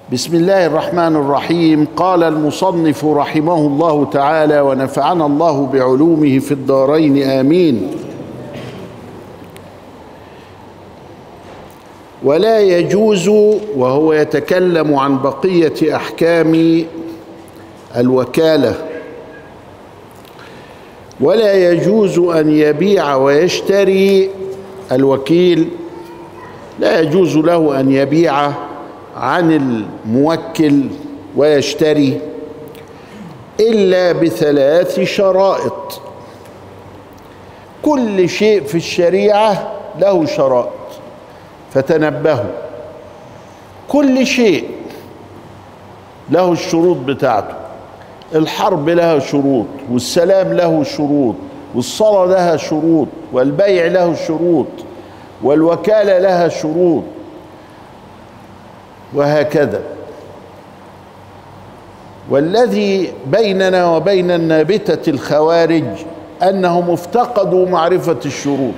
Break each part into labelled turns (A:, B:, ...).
A: بسم الله الرحمن الرحيم قال المصنف رحمه الله تعالى ونفعنا الله بعلومه في الدارين امين ولا يجوز وهو يتكلم عن بقيه احكام الوكاله ولا يجوز ان يبيع ويشتري الوكيل لا يجوز له ان يبيع عن الموكل ويشتري الا بثلاث شرائط كل شيء في الشريعه له شرائط فتنبهوا كل شيء له الشروط بتاعته الحرب لها شروط والسلام له شروط والصلاه لها شروط والبيع له شروط والوكاله لها شروط وهكذا والذي بيننا وبين النابته الخوارج انهم افتقدوا معرفه الشروط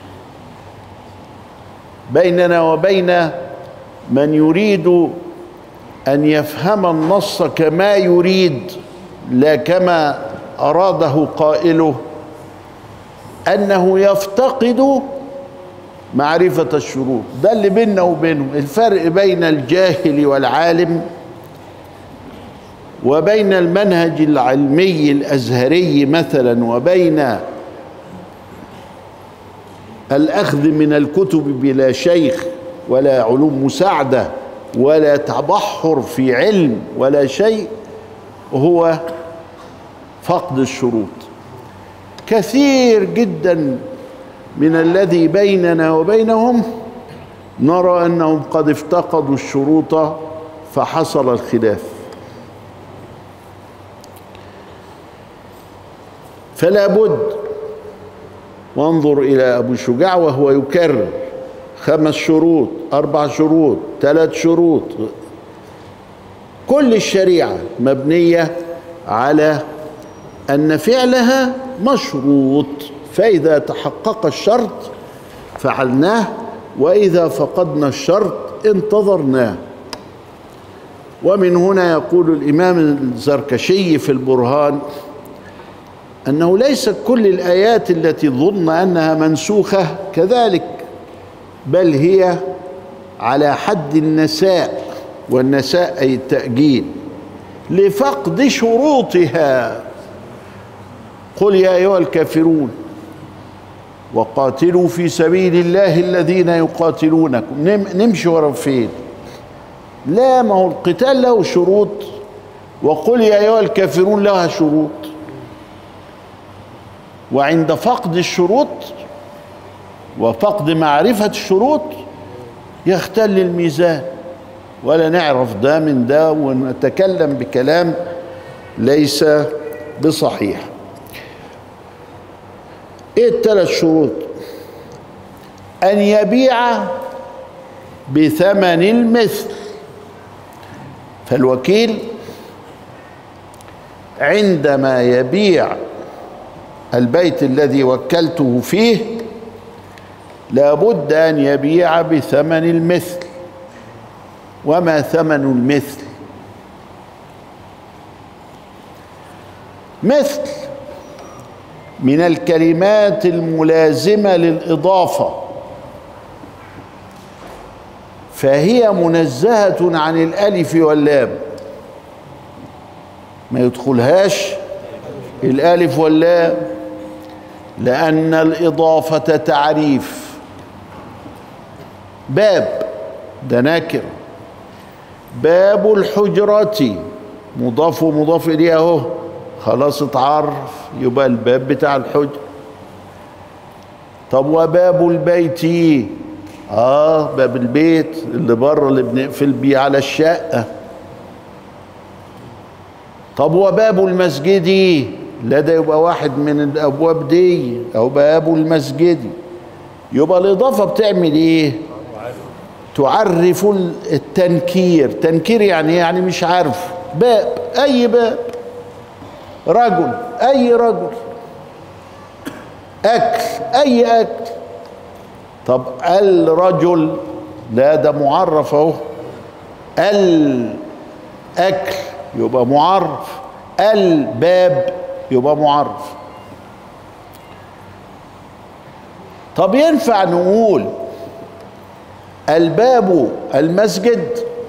A: بيننا وبين من يريد ان يفهم النص كما يريد لا كما اراده قائله انه يفتقد معرفه الشروط ده اللي بيننا وبينهم الفرق بين الجاهل والعالم وبين المنهج العلمي الازهري مثلا وبين الاخذ من الكتب بلا شيخ ولا علوم مساعده ولا تبحر في علم ولا شيء هو فقد الشروط كثير جدا من الذي بيننا وبينهم نرى انهم قد افتقدوا الشروط فحصل الخلاف فلا بد وانظر الى ابو شجاع وهو يكرر خمس شروط اربع شروط ثلاث شروط كل الشريعه مبنيه على ان فعلها مشروط فاذا تحقق الشرط فعلناه واذا فقدنا الشرط انتظرناه ومن هنا يقول الامام الزركشي في البرهان انه ليست كل الايات التي ظن انها منسوخه كذلك بل هي على حد النساء والنساء اي التاجيل لفقد شروطها قل يا ايها الكافرون وقاتلوا في سبيل الله الذين يقاتلونكم نمشي ورا فين لا ما هو القتال له شروط وقل يا ايها الكافرون لها شروط وعند فقد الشروط وفقد معرفة الشروط يختل الميزان ولا نعرف ده من ده ونتكلم بكلام ليس بصحيح ايه الثلاث شروط ان يبيع بثمن المثل فالوكيل عندما يبيع البيت الذي وكلته فيه لابد ان يبيع بثمن المثل وما ثمن المثل مثل من الكلمات الملازمه للاضافه فهي منزهه عن الالف واللام ما يدخلهاش الالف واللام لان الاضافه تعريف باب ده ناكر باب الحجرة مضاف ومضاف إليه أهو خلاص اتعرف يبقى الباب بتاع الحجر طب وباب البيت اه باب البيت اللي بره اللي بنقفل بيه على الشقة طب وباب المسجد لا ده يبقى واحد من الابواب دي او باب المسجد يبقى الاضافه بتعمل ايه تعرف التنكير تنكير يعني يعني مش عارف باب اي باب رجل اي رجل اكل اي اكل طب الرجل لا ده معرف اهو اكل يبقى معرف الباب يبقى معرف طب ينفع نقول الباب المسجد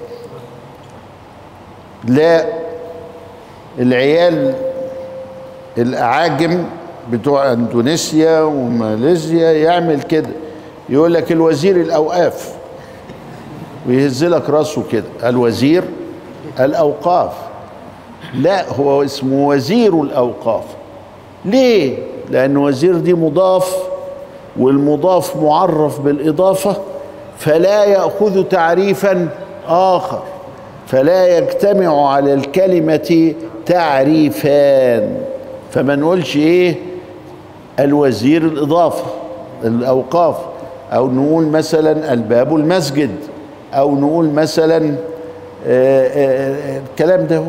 A: لا العيال الاعاجم بتوع اندونيسيا وماليزيا يعمل كده يقول لك الوزير الاوقاف ويهز لك راسه كده الوزير الاوقاف لا هو اسمه وزير الاوقاف ليه لان وزير دي مضاف والمضاف معرف بالاضافه فلا ياخذ تعريفا اخر فلا يجتمع على الكلمه تعريفان فما نقولش ايه الوزير الاضافه الاوقاف او نقول مثلا الباب المسجد او نقول مثلا آه، آه، الكلام ده هو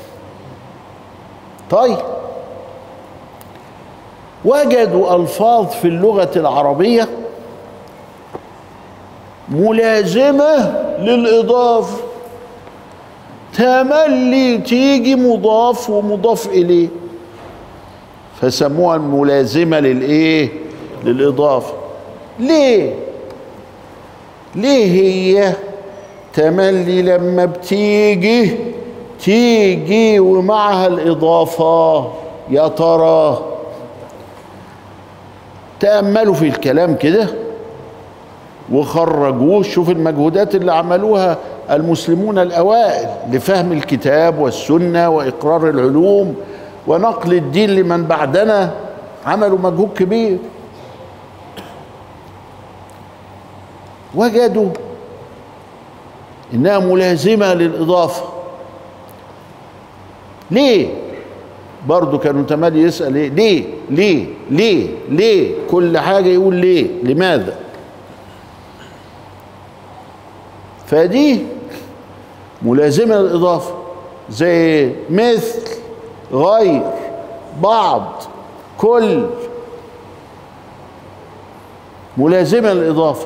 A: طيب وجدوا الفاظ في اللغه العربيه ملازمه للاضافه تملي تيجي مضاف ومضاف اليه فسموها الملازمه للايه للاضافه ليه ليه هي تملي لما بتيجي تيجي ومعها الإضافة يا ترى تأملوا في الكلام كده وخرجوه شوف المجهودات اللي عملوها المسلمون الأوائل لفهم الكتاب والسنة وإقرار العلوم ونقل الدين لمن بعدنا عملوا مجهود كبير وجدوا انها ملازمه للاضافه ليه برضه كانوا تمالي يسال ايه ليه ليه ليه ليه كل حاجه يقول ليه لماذا فدي ملازمه للاضافه زي مثل غير بعض كل ملازمه للاضافه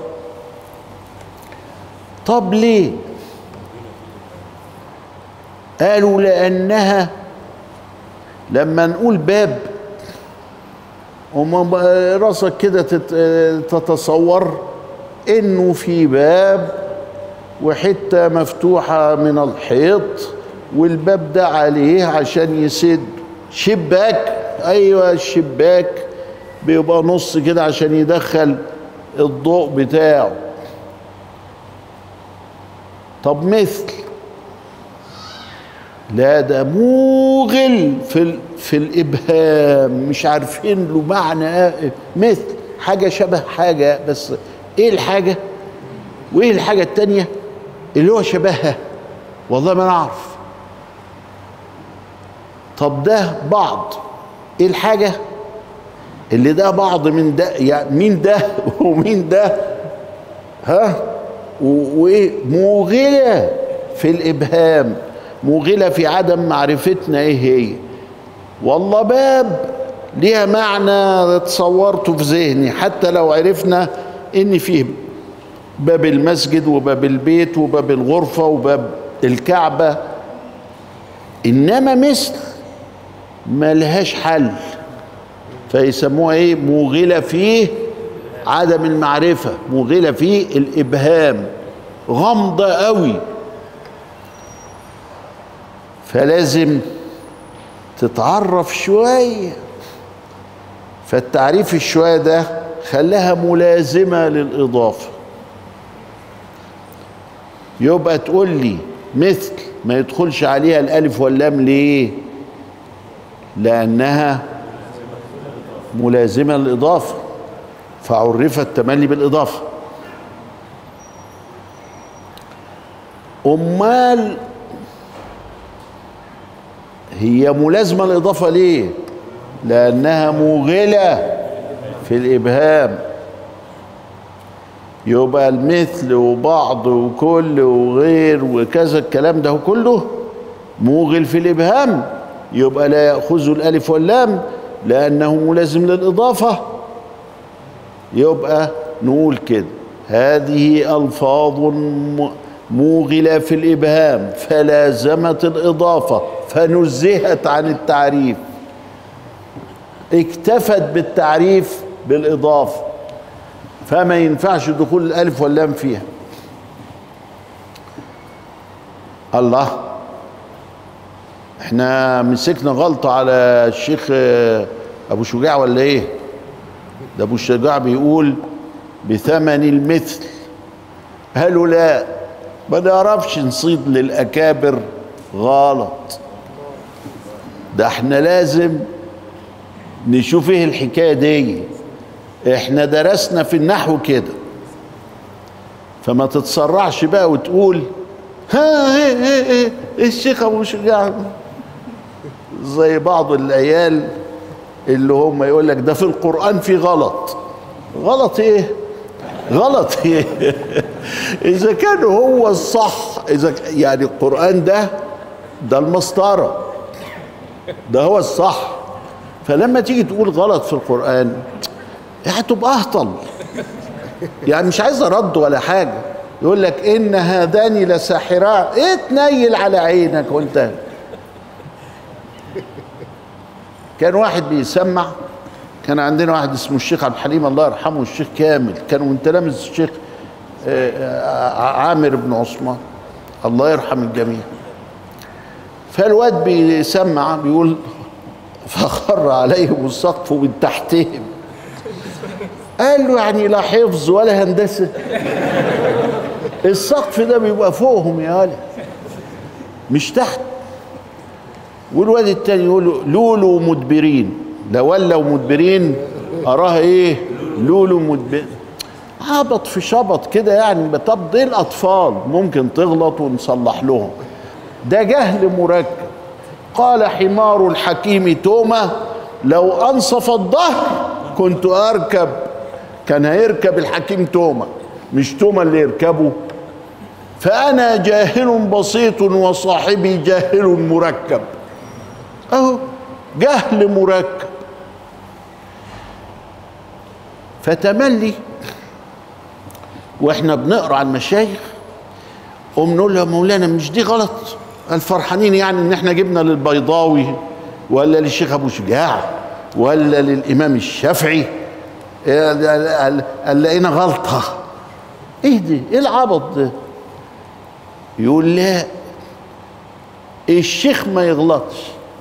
A: طب ليه قالوا لانها لما نقول باب وما راسك كده تت- تتصور انه في باب وحته مفتوحه من الحيط والباب ده عليه عشان يسد شباك ايوه الشباك بيبقى نص كده عشان يدخل الضوء بتاعه طب مثل لا ده موغل في ال... في الابهام مش عارفين له معنى إيه. مثل حاجه شبه حاجه بس ايه الحاجه وايه الحاجه التانيه اللي هو شبهها والله ما نعرف طب ده بعض ايه الحاجه اللي ده بعض من ده يعني مين ده ومين ده ها و- وايه موغله في الابهام موغله في عدم معرفتنا ايه هي والله باب ليها معنى تصورته في ذهني حتى لو عرفنا ان فيه باب المسجد وباب البيت وباب الغرفه وباب الكعبه انما مثل ما لهاش حل فيسموها ايه موغله فيه عدم المعرفه موغله فيه الابهام غامضه قوي فلازم تتعرف شويه فالتعريف الشويه ده خلاها ملازمه للاضافه يبقى تقول لي مثل ما يدخلش عليها الالف واللام ليه لانها ملازمه للاضافه فعرف التملي بالاضافه امال هي ملازمه الاضافه ليه لانها موغله في الابهام يبقى المثل وبعض وكل وغير وكذا الكلام ده كله موغل في الابهام يبقى لا ياخذ الالف واللام لانه ملازم للاضافه يبقى نقول كده هذه الفاظ م- موغلة في الإبهام فلازمت الإضافة فنزهت عن التعريف اكتفت بالتعريف بالإضافة فما ينفعش دخول الألف واللام فيها الله احنا مسكنا غلطة على الشيخ آه، أبو شجاع ولا إيه؟ ده أبو شجاع بيقول بثمن المثل قالوا لا ما نعرفش نصيد للأكابر غلط ده احنا لازم نشوف ايه الحكاية دي احنا درسنا في النحو كده فما تتسرعش بقى وتقول ها ايه ايه ايه إيه الشيخ ابو شجاع زي بعض العيال اللي هم يقول لك ده في القرآن في غلط غلط ايه غلط ايه اذا كان هو الصح اذا ك- يعني القرآن ده ده المسطرة ده هو الصح فلما تيجي تقول غلط في القرآن هتبقى اهطل يعني مش عايز رد ولا حاجة يقول لك ان هذان لساحران ايه تنيل على عينك وانت كان واحد بيسمع كان عندنا واحد اسمه الشيخ عبد الحليم الله يرحمه الشيخ كامل كانوا من تلامذة الشيخ آه، آه، عامر بن عثمان الله يرحم الجميع فالواد بيسمع بيقول فخر عليهم السقف من تحتهم قال له يعني لا حفظ ولا هندسه السقف ده بيبقى فوقهم يا ولد مش تحت والواد التاني يقول له لولو مدبرين لو ولوا مدبرين اراها ايه لولو مدبرين هبط في شبط كده يعني طب دي الاطفال ممكن تغلط ونصلح لهم ده جهل مركب قال حمار الحكيم توما لو انصف الظهر كنت اركب كان هيركب الحكيم توما مش توما اللي يركبه فانا جاهل بسيط وصاحبي جاهل مركب اهو جهل مركب فتملي واحنا بنقرا عن المشايخ قوم نقول له يا مولانا مش دي غلط الفرحانين يعني ان احنا جبنا للبيضاوي ولا للشيخ ابو شجاع ولا للامام الشافعي إيه ده- قال- قال لقينا غلطه ايه دي ايه العبط ده يقول لا الشيخ ما يغلطش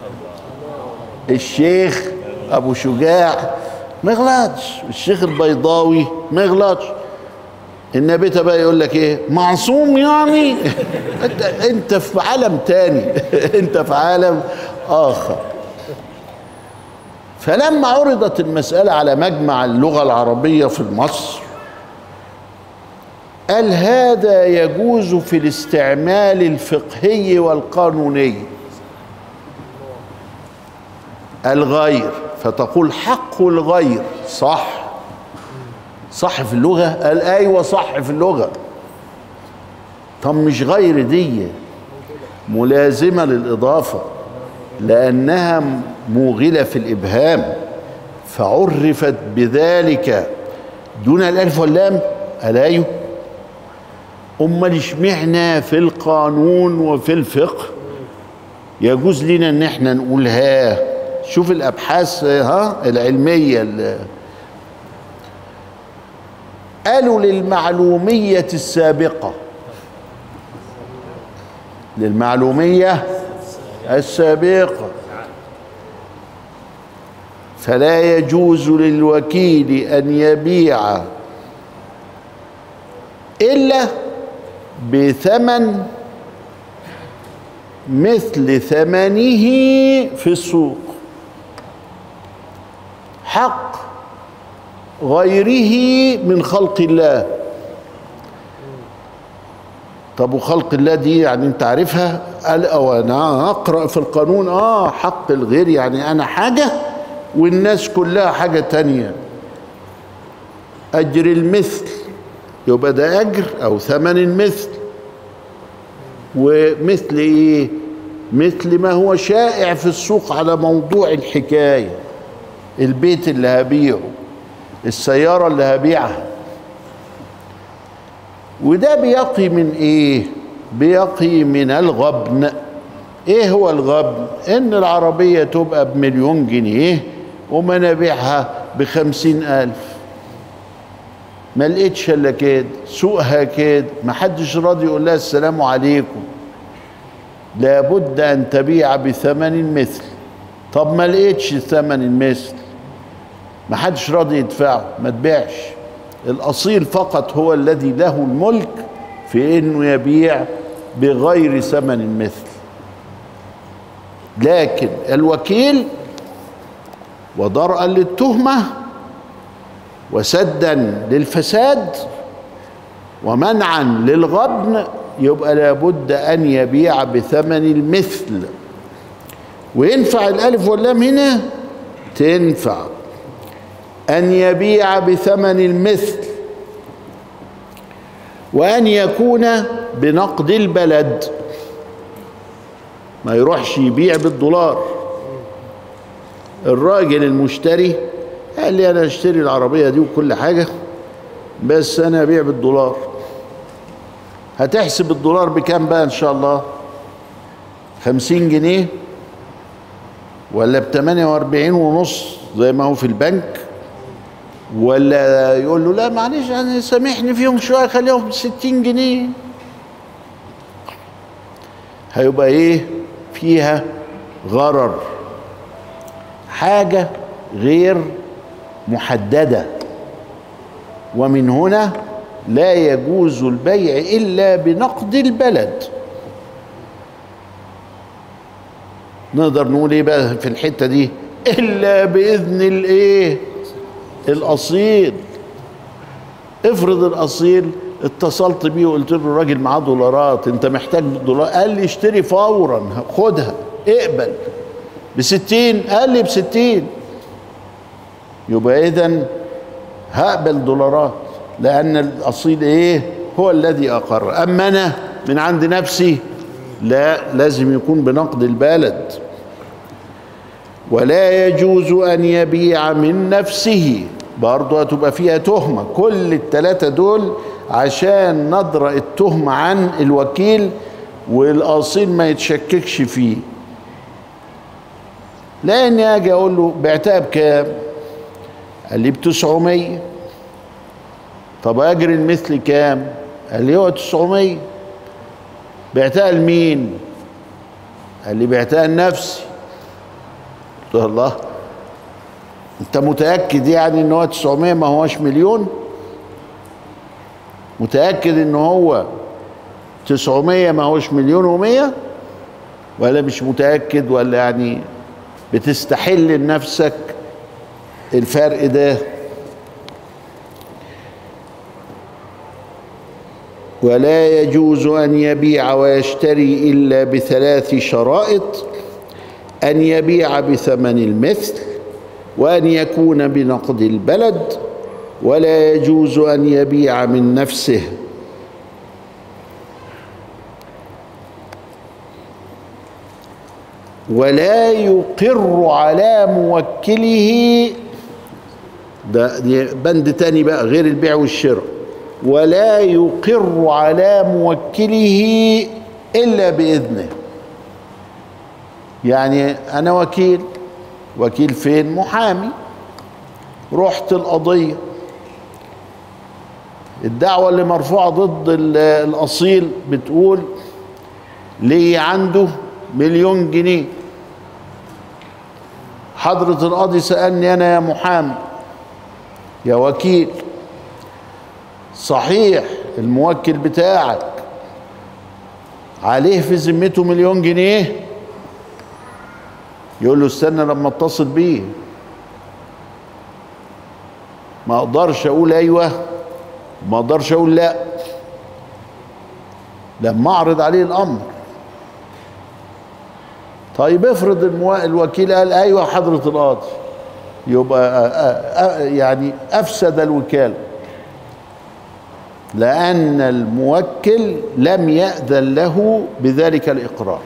A: الشيخ ابو شجاع ما يغلطش الشيخ البيضاوي ما يغلطش النبي بقى يقول لك ايه معصوم يعني انت انت في عالم تاني انت في عالم اخر فلما عرضت المسألة على مجمع اللغة العربية في مصر قال هذا يجوز في الاستعمال الفقهي والقانوني الغير فتقول حق الغير صح صح في اللغة قال أيوة صح في اللغة طب مش غير دي ملازمة للإضافة لأنها موغلة في الإبهام فعرفت بذلك دون الألف واللام قال أيوه أمال اشمعنا في القانون وفي الفقه يجوز لنا ان احنا نقول ها شوف الابحاث ها العلميه اللي قالوا للمعلوميه السابقه للمعلوميه السابقه فلا يجوز للوكيل ان يبيع الا بثمن مثل ثمنه في السوق حق غيره من خلق الله طب وخلق الله دي يعني انت عارفها قال او انا اقرا في القانون اه حق الغير يعني انا حاجه والناس كلها حاجه تانية اجر المثل يبقى ده اجر او ثمن المثل ومثل ايه مثل ما هو شائع في السوق على موضوع الحكايه البيت اللي هبيعه السياره اللي هبيعها وده بيقي من ايه بيقي من الغبن ايه هو الغبن ان العربية تبقى بمليون جنيه ومنابيعها بخمسين الف ما لقيتش الا كده سوقها كده ما حدش راضي يقول لها السلام عليكم لابد ان تبيع بثمن مثل طب ما لقيتش ثمن المثل ما حدش راضي يدفعه ما تبيعش الاصيل فقط هو الذي له الملك في انه يبيع بغير ثمن المثل لكن الوكيل ودرءا للتهمه وسدا للفساد ومنعا للغبن يبقى لابد ان يبيع بثمن المثل وينفع الالف واللام هنا تنفع ان يبيع بثمن المثل وان يكون بنقد البلد ما يروحش يبيع بالدولار الراجل المشتري قال لي انا اشتري العربيه دي وكل حاجه بس انا ابيع بالدولار هتحسب الدولار بكام بقى ان شاء الله خمسين جنيه ولا بتمانية واربعين ونص زي ما هو في البنك ولا يقول له لا معلش يعني سامحني فيهم شويه خليهم بستين جنيه هيبقى ايه فيها غرر حاجه غير محدده ومن هنا لا يجوز البيع الا بنقد البلد نقدر نقول ايه بقى في الحته دي الا باذن الايه الاصيل افرض الاصيل اتصلت بيه وقلت له الراجل معاه دولارات انت محتاج دولار قال لي اشتري فورا خدها اقبل بستين قال لي بستين يبقى اذا هقبل دولارات لان الاصيل ايه هو الذي اقر اما انا من عند نفسي لا لازم يكون بنقد البلد ولا يجوز ان يبيع من نفسه برضه هتبقى فيها تهمه كل الثلاثه دول عشان ندرأ التهمه عن الوكيل والاصيل ما يتشككش فيه لاني اجي اقول له بعتها بكام قال لي ب 900 طب اجر المثل كام قال لي هو 900 بعتها لمين قال لي بعتها لنفسي قلت له الله انت متاكد يعني ان هو 900 ما هوش مليون متاكد ان هو 900 ما هوش مليون و100 ولا مش متاكد ولا يعني بتستحل لنفسك الفرق ده ولا يجوز ان يبيع ويشتري الا بثلاث شرائط ان يبيع بثمن المثل وان يكون بنقد البلد ولا يجوز ان يبيع من نفسه ولا يقر على موكله ده دي بند تاني بقى غير البيع والشراء ولا يقر على موكله الا باذنه يعني انا وكيل وكيل فين محامي رحت القضيه الدعوه اللي مرفوعه ضد الاصيل بتقول ليه عنده مليون جنيه حضرة القاضي سألني أنا يا محامي يا وكيل صحيح الموكل بتاعك عليه في ذمته مليون جنيه يقول له استنى لما اتصل بيه ما اقدرش اقول ايوه ما اقدرش اقول لا لما اعرض عليه الامر طيب افرض المو... الوكيل قال ايوه حضره القاضي يبقى أ... أ... يعني افسد الوكاله لان الموكل لم ياذن له بذلك الاقرار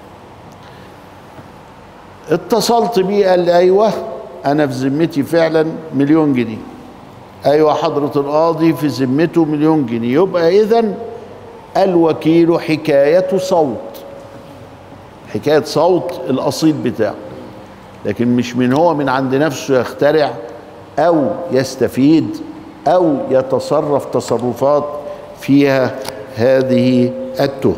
A: اتصلت بيه قال لي ايوه انا في ذمتي فعلا مليون جنيه ايوه حضره القاضي في ذمته مليون جنيه يبقى اذا الوكيل حكاية صوت حكاية صوت الأصيل بتاعه لكن مش من هو من عند نفسه يخترع أو يستفيد أو يتصرف تصرفات فيها هذه التهمة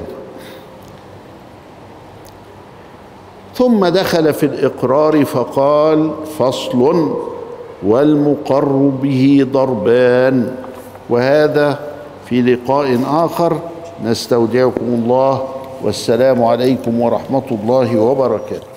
A: ثم دخل في الإقرار فقال فصل والمقر به ضربان وهذا في لقاء آخر نستودعكم الله والسلام عليكم ورحمة الله وبركاته